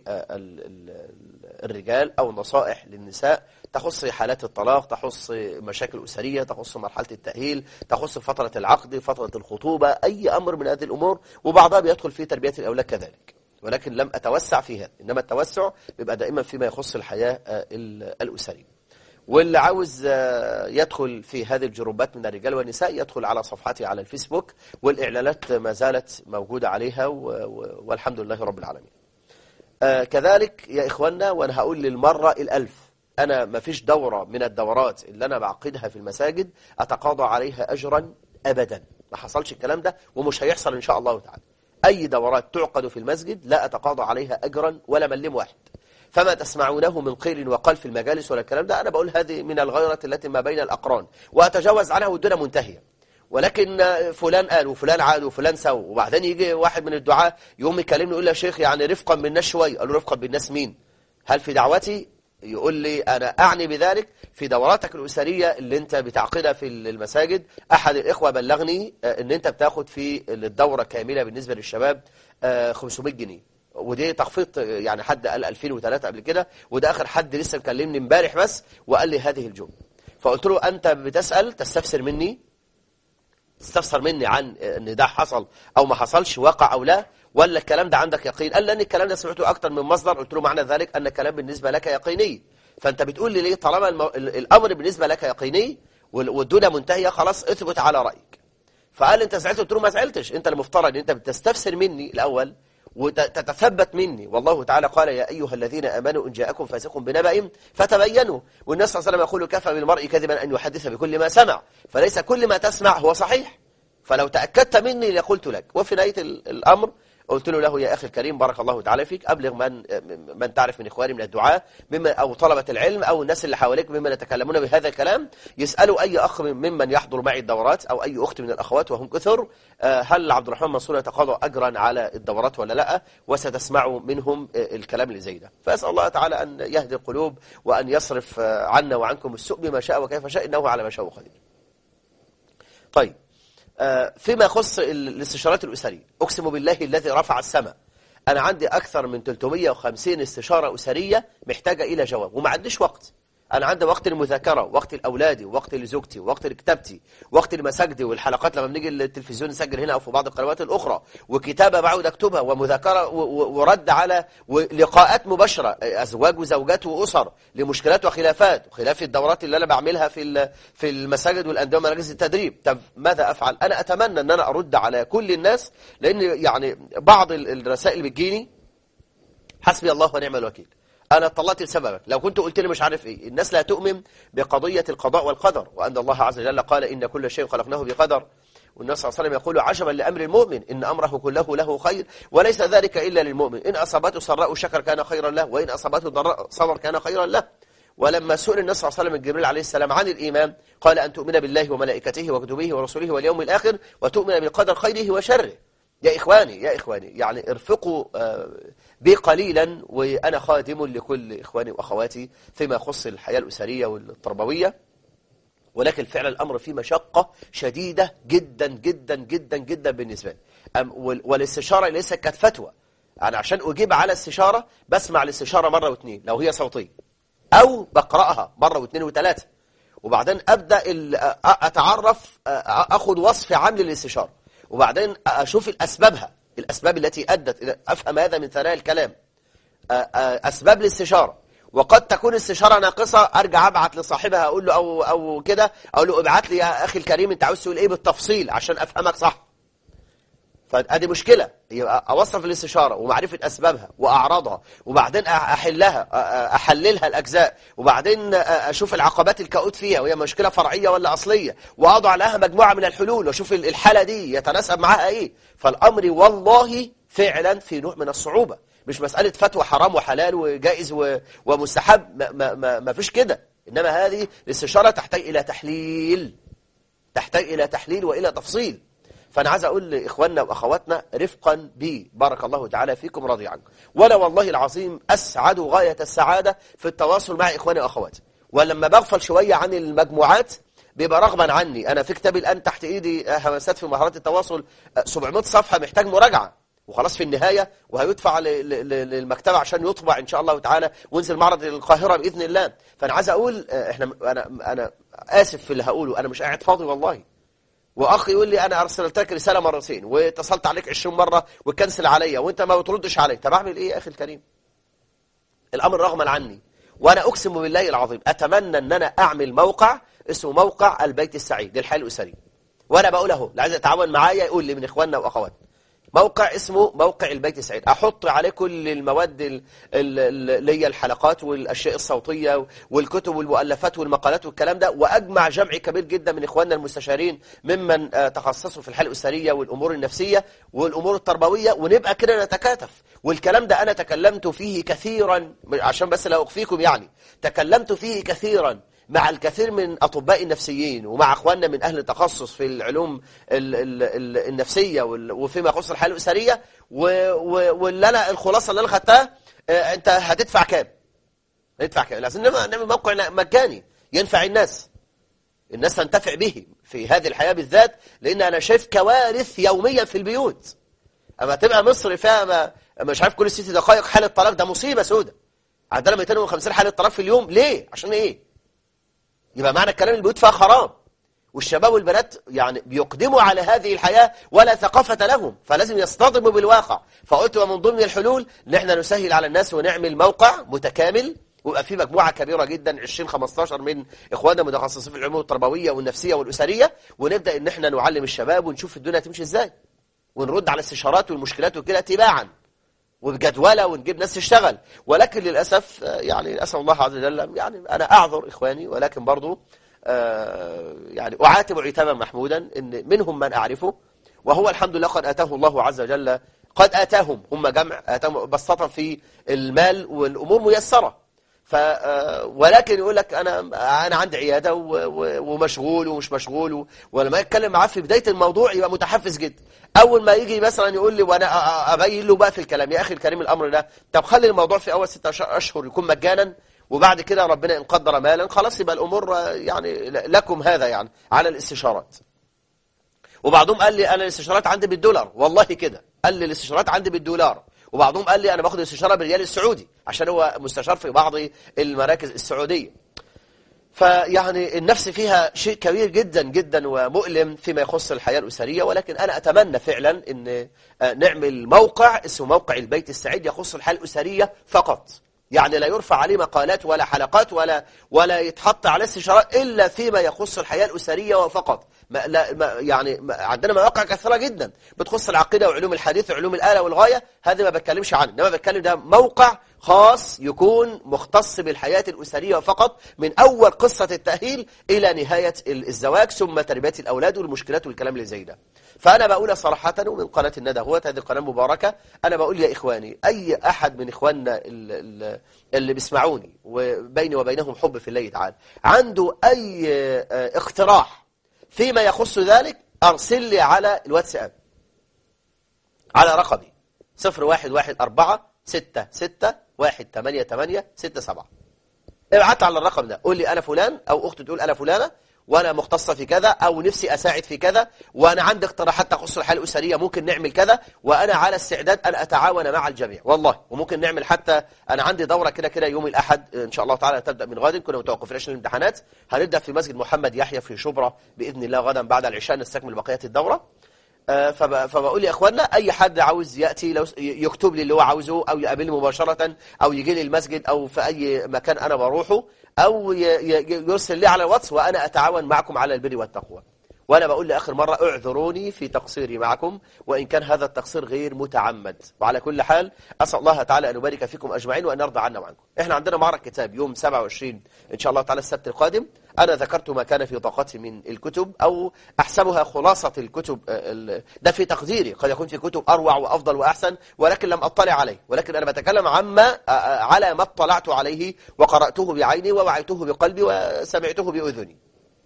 للرجال أو نصائح للنساء تخص حالات الطلاق تخص مشاكل أسرية تخص مرحلة التأهيل تخص فترة العقد فترة الخطوبة أي أمر من هذه الأمور وبعضها بيدخل في تربية الأولاد كذلك ولكن لم أتوسع في هذا إنما التوسع بيبقى دائما فيما يخص الحياة الأسرية واللي عاوز آه، يدخل في هذه الجروبات من الرجال والنساء يدخل على صفحتي على الفيسبوك والإعلانات ما زالت موجودة عليها والحمد لله رب العالمين آه، كذلك يا إخوانا وأنا هقول للمرة الألف أنا ما فيش دورة من الدورات اللي أنا بعقدها في المساجد أتقاضى عليها أجرا أبدا ما حصلش الكلام ده ومش هيحصل إن شاء الله تعالى أي دورات تعقد في المسجد لا أتقاضى عليها أجرا ولا ملم واحد فما تسمعونه من قيل وقال في المجالس ولا الكلام ده أنا بقول هذه من الغيرة التي ما بين الأقران وأتجاوز عنها والدنيا منتهية ولكن فلان قال وفلان عاد وفلان سوى وبعدين يجي واحد من الدعاء يقوم يكلمني يقول لي يا شيخ يعني رفقا بالناس شوية قال له رفقا بالناس مين هل في دعوتي يقول لي أنا أعني بذلك في دوراتك الأسرية اللي أنت بتعقدها في المساجد أحد الإخوة بلغني أن أنت بتاخد في الدورة كاملة بالنسبة للشباب 500 جنيه ودي تخفيض يعني حد قال 2003 قبل كده وده آخر حد لسه مكلمني امبارح بس وقال لي هذه الجملة فقلت له أنت بتسأل تستفسر مني تستفسر مني عن ان ده حصل او ما حصلش واقع او لا ولا الكلام ده عندك يقين قال لان الكلام ده سمعته اكتر من مصدر قلت له معنى ذلك ان الكلام بالنسبة لك يقيني فانت بتقول لي ليه طالما المو... الامر بالنسبة لك يقيني والدنيا منتهية خلاص اثبت على رأيك فقال انت زعلت قلت له ما زعلتش انت المفترض ان انت بتستفسر مني الاول وتتثبت مني والله تعالى قال يا أيها الذين أمنوا إن جاءكم فاسق بنبأ فتبينوا والنبي صلى الله عليه وسلم يقول كفى بالمرء كذبا أن يحدث بكل ما سمع فليس كل ما تسمع هو صحيح فلو تأكدت مني لقلت لك وفي نهاية الأمر قلت له له يا أخي الكريم بارك الله تعالى فيك أبلغ من من تعرف من إخواني من الدعاة مما أو طلبة العلم أو الناس اللي حواليك ممن يتكلمون بهذا الكلام يسألوا أي أخ ممن يحضر معي الدورات أو أي أخت من الأخوات وهم كثر آه، هل عبد الرحمن منصور يتقاضى أجرا على الدورات ولا لا وستسمعوا منهم آه، الكلام اللي زي ده فأسأل الله تعالى أن يهدي القلوب وأن يصرف آه، عنا وعنكم السوء بما شاء وكيف شاء إنه على ما شاء قدير طيب فيما يخص الاستشارات الأسرية أقسم بالله الذي رفع السماء أنا عندي أكثر من 350 استشارة أسرية محتاجة إلى جواب وما عنديش وقت أنا عندي وقت المذاكرة وقت لأولادي وقت لزوجتي وقت لكتابتي وقت لمساجدي والحلقات لما بنيجي التلفزيون نسجل هنا أو في بعض القنوات الأخرى وكتابة بعود أكتبها ومذاكرة ورد على لقاءات مباشرة أزواج وزوجات وأسر لمشكلات وخلافات وخلاف الدورات اللي أنا بعملها في في المساجد والأندية ومراكز التدريب طب ماذا أفعل أنا أتمنى أن أنا أرد على كل الناس لأن يعني بعض الرسائل بتجيني حسبي الله ونعم الوكيل أنا طلعت لسببك لو كنت قلت لي مش عارف إيه الناس لا تؤمن بقضية القضاء والقدر وأن الله عز وجل قال إن كل شيء خلقناه بقدر والنبي صلى الله عليه وسلم يقول عجبا لأمر المؤمن إن أمره كله له خير وليس ذلك إلا للمؤمن إن أصابته سراء شكر كان خيرا له وإن أصابته ضراء صبر كان خيرا له ولما سئل النبي صلى الله عليه وسلم جبريل عليه السلام عن الإيمان قال أن تؤمن بالله وملائكته وكتبه ورسله واليوم الآخر وتؤمن بالقدر خيره وشره يا إخواني يا إخواني يعني ارفقوا آه، بي قليلا وأنا خادم لكل إخواني وأخواتي فيما يخص الحياة الأسرية والتربوية ولكن فعلا الأمر فيه مشقة شديدة جدا جدا جدا جدا بالنسبة لي والاستشارة ليست كانت فتوى أنا عشان أجيب على استشارة بسمع الاستشارة مرة واثنين لو هي صوتية أو بقرأها مرة واثنين وثلاثة وبعدين أبدأ أتعرف أخذ وصف عام للاستشارة وبعدين أشوف الأسبابها الأسباب التي أدت إلى أفهم هذا من ثناء الكلام أسباب الاستشارة وقد تكون استشارة ناقصة أرجع أبعت لصاحبها أقول له أو, أو كده أقول له ابعت لي يا أخي الكريم أنت عاوز تقول إيه بالتفصيل عشان أفهمك صح فادي مشكلة يبقى اوصف الاستشارة ومعرفة اسبابها واعراضها وبعدين احلها احللها الاجزاء وبعدين اشوف العقبات الكؤوت فيها وهي مشكلة فرعية ولا اصلية واضع لها مجموعة من الحلول واشوف الحالة دي يتناسب معها ايه فالامر والله فعلا في نوع من الصعوبة مش مسألة فتوى حرام وحلال وجائز ومستحب ما, ما, ما, ما فيش كده إنما هذه الاستشارة تحتاج إلى تحليل تحتاج إلى تحليل وإلى تفصيل فأنا عايز أقول لإخواننا وأخواتنا رفقا بي بارك الله تعالى فيكم راضي عنكم ولا والله العظيم أسعد غاية السعادة في التواصل مع إخواني وأخواتي ولما بغفل شوية عن المجموعات بيبقى رغبا عني أنا في كتابي الآن تحت إيدي همسات في مهارات التواصل 700 صفحة محتاج مراجعة وخلاص في النهاية وهيدفع للمكتبة عشان يطبع إن شاء الله تعالى وينزل معرض القاهرة بإذن الله فأنا عايز أقول إحنا أنا أنا آسف في اللي هقوله أنا مش قاعد فاضي والله واخ يقول لي انا ارسلت لك رساله مرتين واتصلت عليك 20 مره وكنسل عليا وانت ما بتردش علي طب اعمل ايه يا اخي الكريم الامر رغما عني وانا اقسم بالله العظيم اتمنى ان انا اعمل موقع اسمه موقع البيت السعيد للحياه الاسريه وانا بقول اهو اللي عايز يتعاون معايا يقول لي من اخواننا واخواتنا موقع اسمه موقع البيت السعيد احط عليه كل المواد اللي هي الحلقات والاشياء الصوتيه والكتب والمؤلفات والمقالات والكلام ده واجمع جمع كبير جدا من اخواننا المستشارين ممن آه، تخصصوا في الحاله الاسريه والامور النفسيه والامور التربويه ونبقى كده نتكاتف والكلام ده انا تكلمت فيه كثيرا عشان بس لا اخفيكم يعني تكلمت فيه كثيرا مع الكثير من أطباء النفسيين ومع أخواننا من أهل التخصص في العلوم النفسية وفيما يخص الحالة الأسرية واللي أنا الخلاصة اللي أنا خدتها آه، أنت هتدفع كام هتدفع كام لازم نعمل موقع مجاني ينفع الناس الناس تنتفع به في هذه الحياة بالذات لأن أنا شايف كوارث يوميا في البيوت أما تبقى مصر فيها مش عارف كل ست دقائق حالة طلاق ده مصيبة سودة عندنا 250 حالة طلاق في اليوم ليه؟ عشان إيه؟ يبقى معنى الكلام البيوت فيها خراب والشباب والبنات يعني بيقدموا على هذه الحياة ولا ثقافة لهم فلازم يصطدموا بالواقع فقلت ومن ضمن الحلول ان احنا نسهل على الناس ونعمل موقع متكامل ويبقى في مجموعة كبيرة جدا 20 15 من اخواننا متخصصين في العلوم التربوية والنفسية والأسرية ونبدأ ان احنا نعلم الشباب ونشوف الدنيا تمشي ازاي ونرد على الاستشارات والمشكلات وكده تباعا وبجدولة ونجيب ناس تشتغل ولكن للأسف يعني أسأل الله عز وجل يعني أنا أعذر إخواني ولكن برضو آه، يعني أعاتب عتابا محمودا إن منهم من أعرفه وهو الحمد لله قد أتاه الله عز وجل قد آتاهم هم جمع آتاهم بسطة في المال والأمور ميسرة ف ولكن يقول لك انا انا عندي عياده ومشغول ومش مشغول ولما يتكلم معاه في بدايه الموضوع يبقى متحفز جدا اول ما يجي مثلا يقول لي وانا ابين له بقى في الكلام يا اخي الكريم الامر ده طب خلي الموضوع في اول 16 اشهر يكون مجانا وبعد كده ربنا ان قدر مالا خلاص يبقى الامور يعني لكم هذا يعني على الاستشارات وبعضهم قال لي انا الاستشارات عندي بالدولار والله كده قال لي الاستشارات عندي بالدولار وبعضهم قال لي انا باخد الاستشاره بالريال السعودي عشان هو مستشار في بعض المراكز السعوديه فيعني النفس فيها شيء كبير جدا جدا ومؤلم فيما يخص الحياة الأسرية ولكن أنا أتمنى فعلا أن نعمل موقع اسمه موقع البيت السعيد يخص الحياة الأسرية فقط يعني لا يرفع عليه مقالات ولا حلقات ولا ولا يتحط عليه استشارات إلا فيما يخص الحياة الأسرية وفقط ما لا ما يعني ما عندنا مواقع كثيرة جدا بتخص العقيدة وعلوم الحديث وعلوم الآلة والغاية هذا ما بتكلمش عنه إنما بتكلم ده موقع خاص يكون مختص بالحياة الأسرية فقط من أول قصة التأهيل إلى نهاية الزواج ثم تربية الأولاد والمشكلات والكلام اللي زي ده فأنا بقول صراحة ومن قناة الندى هو هذه القناة المباركة أنا بقول يا إخواني أي أحد من إخواننا اللي بيسمعوني وبيني وبينهم حب في الله تعالى عنده أي اقتراح فيما يخص ذلك أرسل لي على الواتساب على رقمي 0114 ستة ستة واحد تمانية تمانية ستة سبعة ابعت على الرقم ده قول لي أنا فلان أو أخت تقول أنا فلانة وأنا مختصة في كذا أو نفسي أساعد في كذا وأنا عندي اقتراحات تخص الحياة الأسرية ممكن نعمل كذا وأنا على استعداد أن أتعاون مع الجميع والله وممكن نعمل حتى أنا عندي دورة كده كده يوم الأحد إن شاء الله تعالى تبدأ من غد كنا متوقفين عشان الامتحانات هنبدأ في مسجد محمد يحيى في شبرا بإذن الله غدا بعد العشاء نستكمل بقية الدورة فبقول يا اخوانا اي حد عاوز ياتي لو يكتب لي اللي هو عاوزه او يقابلني مباشره او يجي لي المسجد او في اي مكان انا بروحه او يرسل لي على الواتس وانا اتعاون معكم على البر والتقوى وأنا بقول لآخر مرة اعذروني في تقصيري معكم وإن كان هذا التقصير غير متعمد وعلى كل حال أسأل الله تعالى أن يبارك فيكم أجمعين وأن يرضى عنا وعنكم إحنا عندنا معرض كتاب يوم 27 إن شاء الله تعالى السبت القادم أنا ذكرت ما كان في طاقتي من الكتب أو أحسبها خلاصة الكتب ده في تقديري قد يكون في كتب أروع وأفضل وأحسن ولكن لم أطلع عليه ولكن أنا بتكلم عما على ما اطلعت عليه وقرأته بعيني ووعيته بقلبي وسمعته بأذني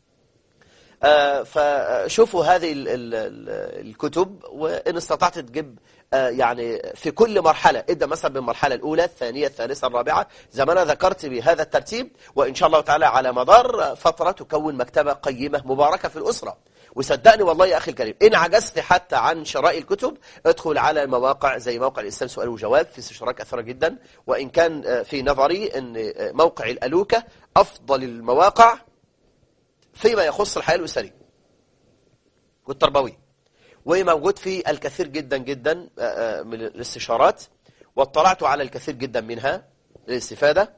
آه فشوفوا هذه ال ال ال الكتب وإن استطعت تجيب آه يعني في كل مرحلة ابدأ مثلا بالمرحلة الأولى الثانية الثالثة الرابعة زي ما أنا ذكرت بهذا الترتيب وإن شاء الله تعالى على مدار فترة تكون مكتبة قيمة مباركة في الأسرة وصدقني والله يا أخي الكريم إن عجزت حتى عن شراء الكتب ادخل على المواقع زي موقع الإسلام سؤال وجواب في استشارات كثيرة جدا وإن كان في نظري أن موقع الألوكة أفضل المواقع فيما يخص الحياة الأسرية والتربوية وموجود في الكثير جدا جدا من الاستشارات واطلعت على الكثير جدا منها للاستفادة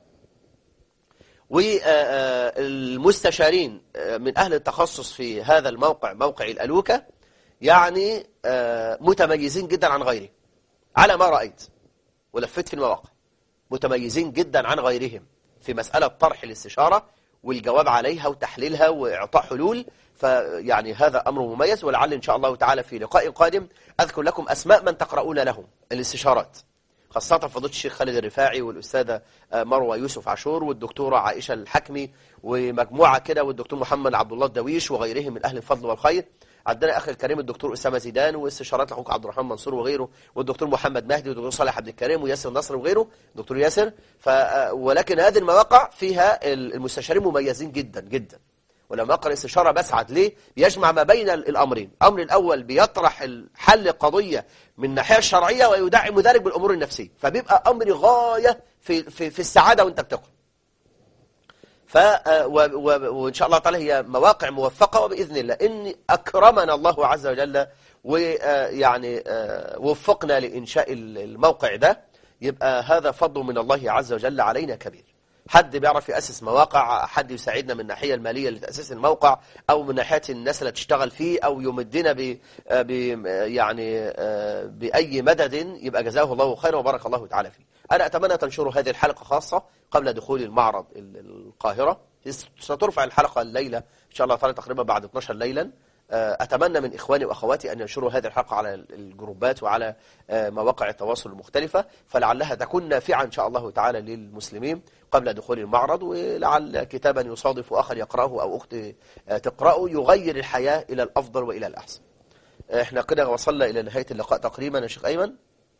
والمستشارين من أهل التخصص في هذا الموقع موقع الألوكة يعني متميزين جدا عن غيره على ما رأيت ولفت في المواقع متميزين جدا عن غيرهم في مسألة طرح الاستشارة والجواب عليها وتحليلها وإعطاء حلول فيعني هذا أمر مميز ولعل إن شاء الله تعالى في لقاء قادم أذكر لكم أسماء من تقرؤون لهم الاستشارات خاصة فضيلة الشيخ خالد الرفاعي والأستاذة مروة يوسف عاشور والدكتورة عائشة الحكمي ومجموعة كده والدكتور محمد عبد الله الدويش وغيرهم من أهل الفضل والخير عندنا أخي الكريم الدكتور أسامة زيدان واستشارات الحقوق عبد الرحمن منصور وغيره والدكتور محمد مهدي والدكتور صالح عبد الكريم وياسر نصر وغيره دكتور ياسر ف ولكن هذه المواقع فيها المستشارين مميزين جدا جدا ولما أقرأ استشارة بسعد ليه بيجمع ما بين الأمرين الأمر الأول بيطرح حل قضية من الناحية الشرعية ويدعم ذلك بالأمور النفسية فبيبقى أمر غاية في, في, في السعادة وانت بتقرأ ف وإن شاء الله تعالى هي مواقع موفقة وبإذن الله إن أكرمنا الله عز وجل ويعني وفقنا لإنشاء الموقع ده يبقى هذا فضل من الله عز وجل علينا كبير حد بيعرف يأسس مواقع حد يساعدنا من الناحية المالية لتأسيس الموقع أو من ناحية الناس اللي تشتغل فيه أو يمدنا ب ب يعني بأي مدد يبقى جزاه الله خيرا وبارك الله تعالى فيه أنا أتمنى تنشروا هذه الحلقة خاصة قبل دخول المعرض القاهرة سترفع الحلقة الليلة إن شاء الله تعالى تقريبا بعد 12 ليلا أتمنى من إخواني وأخواتي أن ينشروا هذه الحلقة على الجروبات وعلى مواقع التواصل المختلفة فلعلها تكون نافعة إن شاء الله تعالى للمسلمين قبل دخول المعرض ولعل كتابا يصادف آخر يقرأه أو أخت تقرأه يغير الحياة إلى الأفضل وإلى الأحسن احنا كده وصلنا إلى نهاية اللقاء تقريبا يا شيخ أيمن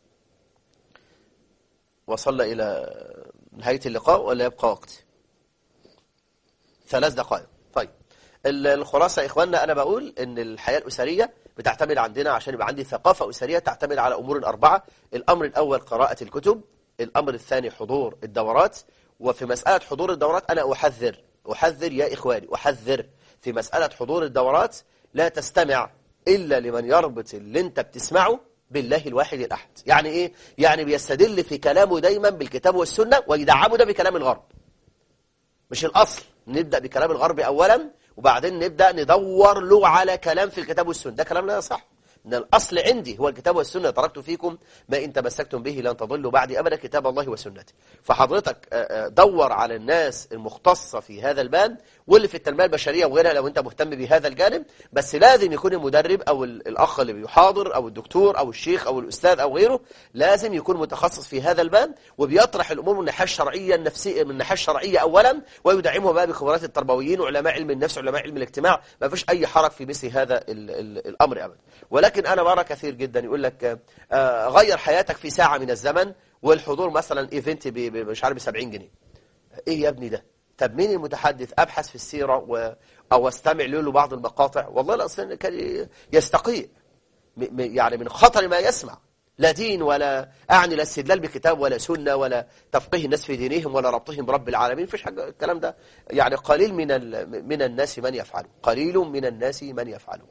وصلنا إلى نهاية اللقاء ولا يبقى وقت ثلاث دقائق طيب الخلاصة يا إخواننا أنا بقول أن الحياة الأسرية بتعتمد عندنا عشان يبقى عندي ثقافة أسرية تعتمد على أمور أربعة الأمر الأول قراءة الكتب الأمر الثاني حضور الدورات وفي مسألة حضور الدورات أنا أحذر أحذر يا إخواني أحذر في مسألة حضور الدورات لا تستمع إلا لمن يربط اللي انت بتسمعه بالله الواحد الأحد يعني إيه؟ يعني بيستدل في كلامه دايما بالكتاب والسنة ويدعمه ده بكلام الغرب مش الأصل نبدأ بكلام الغرب أولا وبعدين نبدأ ندور له على كلام في الكتاب والسنة ده كلام لا يصح ان الأصل عندي هو الكتاب والسنة تركت فيكم ما إن تمسكتم به لن تضلوا بعد أبدا كتاب الله وسنته فحضرتك دور على الناس المختصة في هذا الباب واللي في التنمية البشرية وغيرها لو أنت مهتم بهذا الجانب بس لازم يكون المدرب أو الأخ اللي بيحاضر أو الدكتور أو الشيخ أو الأستاذ أو غيره لازم يكون متخصص في هذا الباب وبيطرح الأمور من الناحية الشرعية النفسية من الناحية الشرعية أولا ويدعمه بقى بخبرات التربويين وعلماء علم النفس وعلماء علم الاجتماع ما فيش أي حرج في مثل هذا ال ال الأمر أبدا ولكن أنا برى كثير جدا يقول لك آه غير حياتك في ساعة من الزمن والحضور مثلا ايفنت مش عارف ب 70 جنيه ايه يا ابني ده طب مين المتحدث ابحث في السيرة و... او استمع له بعض المقاطع والله الاصل كان يستقيء م... يعني من خطر ما يسمع لا دين ولا أعني لا استدلال بكتاب ولا سنة ولا تفقيه الناس في دينهم ولا ربطهم برب العالمين فيش حاجة الكلام ده يعني قليل من ال... من الناس من يفعله قليل من الناس من يفعله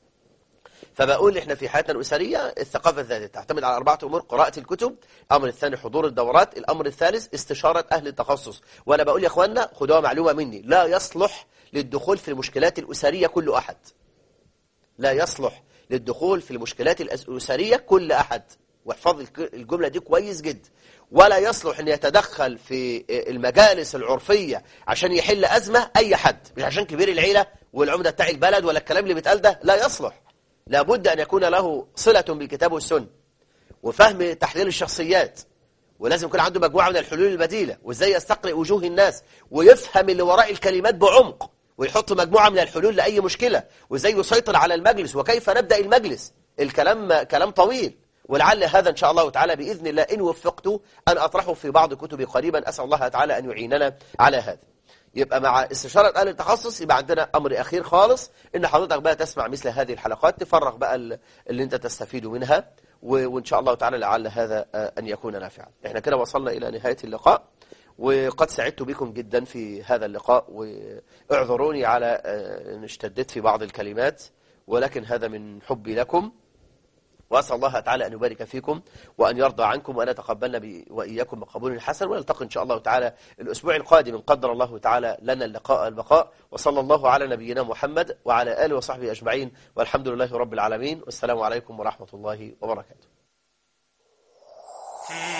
فبقول احنا في حياتنا الأسرية الثقافة الذاتية تعتمد على أربعة أمور قراءة الكتب الأمر الثاني حضور الدورات الأمر الثالث استشارة أهل التخصص وأنا بقول يا أخوانا خدوها معلومة مني لا يصلح للدخول في المشكلات الأسرية كل أحد لا يصلح للدخول في المشكلات الأسرية كل أحد واحفظ الجملة دي كويس جدا ولا يصلح أن يتدخل في المجالس العرفية عشان يحل أزمة أي حد مش عشان كبير العيلة والعمدة بتاع البلد ولا الكلام اللي بيتقال ده لا يصلح لابد أن يكون له صلة بالكتاب والسنة وفهم تحليل الشخصيات ولازم يكون عنده مجموعة من الحلول البديلة وازاي يستقرئ وجوه الناس ويفهم اللي وراء الكلمات بعمق ويحط مجموعة من الحلول لأي مشكلة وازاي يسيطر على المجلس وكيف نبدأ المجلس الكلام كلام طويل ولعل هذا إن شاء الله تعالى بإذن الله إن وفقت أن أطرحه في بعض كتبي قريبا أسأل الله تعالى أن يعيننا على هذا يبقى مع استشارة أهل التخصص يبقى عندنا أمر أخير خالص إن حضرتك بقى تسمع مثل هذه الحلقات تفرغ بقى اللي أنت تستفيد منها وإن شاء الله تعالى لعل هذا أن يكون نافعا إحنا كده وصلنا إلى نهاية اللقاء وقد سعدت بكم جدا في هذا اللقاء واعذروني على أن اشتدت في بعض الكلمات ولكن هذا من حبي لكم وأسأل الله تعالى أن يبارك فيكم وأن يرضى عنكم وأن يتقبلنا وإياكم بقبول حسن ونلتقي إن شاء الله تعالى الأسبوع القادم إن قدر الله تعالى لنا اللقاء البقاء وصلى الله على نبينا محمد وعلى آله وصحبه أجمعين والحمد لله رب العالمين والسلام عليكم ورحمة الله وبركاته